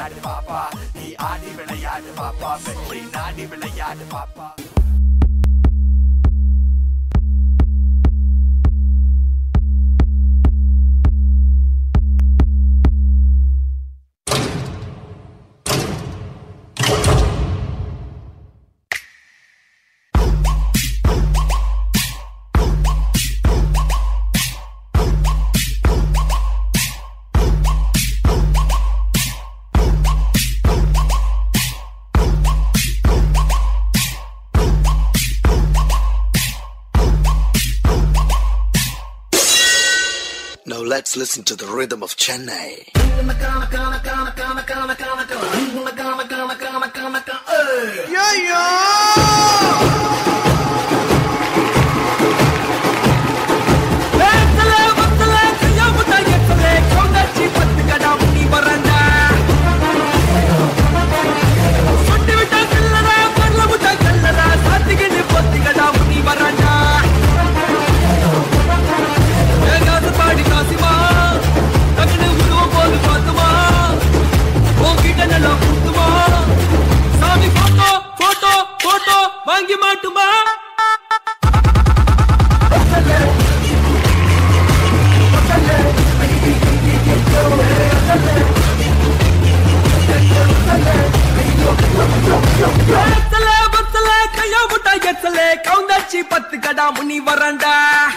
விளையாடு பாப்பா நீ ஆடி விளையாடு பாப்பா வெற்றி நாடி விளையாடு பாப்பா Now let's listen to the rhythm of Chennai. வாங்கி மாட்டுமா பத்தல பத்தல கையா முட்டா எத்தல கவுந்தாச்சி பத்து கடா முனி வரண்டா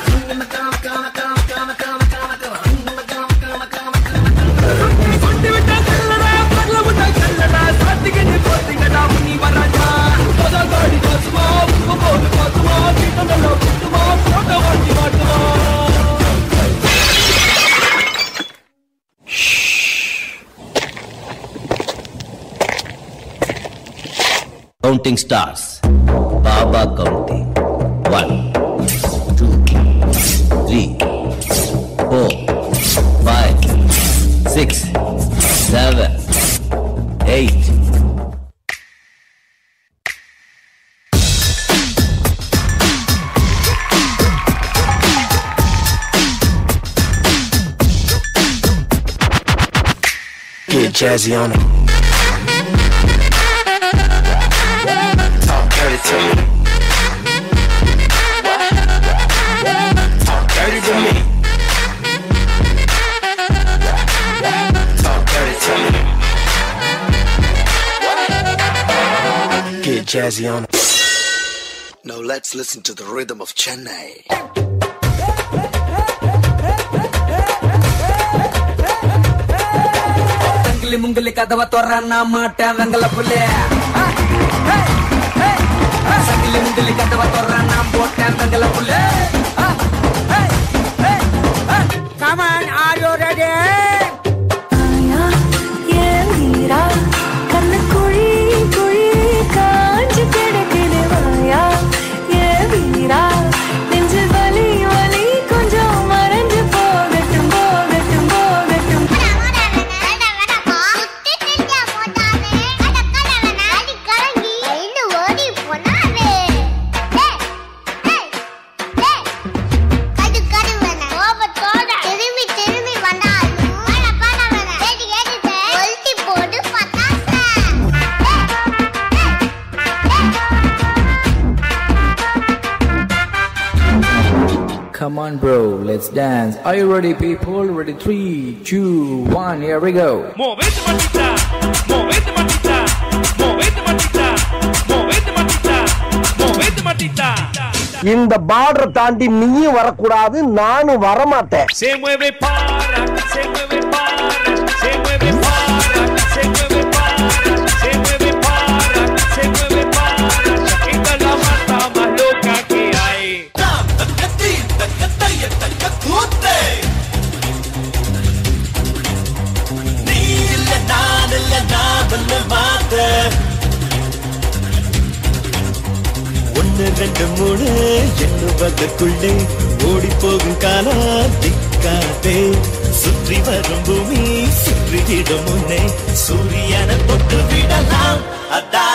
சுட்டு விட்டா கல்லடா பரல முட்டா கல்லடா சாத்திக்கிட்டு போத்திக்கடா முனி வரண்டா போதா காடி காசுமா உப்பு போட்டு பாத்துமா கிட்ட நல்லா குத்துமா போட்டோ வாங்கி மாட்டுமா Counting stars. Baba counting. One, two, three, four, five, six, seven, eight. Get jazzy on it. Talk dirty to me. Talk dirty to me. Talk dirty to me. Get jazzy on it. Now let's listen to the rhythm of Chennai. தங்கிலி முங்கிலி கதவை தொற நான் மாட்டேன் வெங்கல புள்ளே சங்கிலி முங்கிலி கதவை தொற நான் போட்டேன் வெங்கல புள்ளே Come on, are you ready? ஆயா ஏன் வீரா கண்ணு குழி குழி காஞ்சு கிடக்குது வாயா ஏன் வீரா நெஞ்சு வலி வலி கொஞ்சம் மறைஞ்சு போகட்டும் போகட்டும் போகட்டும் Come on, bro, let's dance. Are you ready, people? Ready? Three, two, one, here we go. Movete matita, movete matita, movete matita, movete matita, movete matita. இந்த பார்டர் தாண்டி நீயும் வரக்கூடாது நானும் வரமாட்டேன் Se mueve para, se mueve para, se mueve para, se mueve para, se mueve para, se mueve para. Esta es la mata más loca que hay. ஒன்னு ரெண்டு மூணு எண்ணுவதற்குள்ளே ஓடி போகும் காலம் திக்காதே சுற்றி வரும் பூமி சுற்றிவிடும் முன்னே சூரியனை தொட்டு விடலாம் அதான்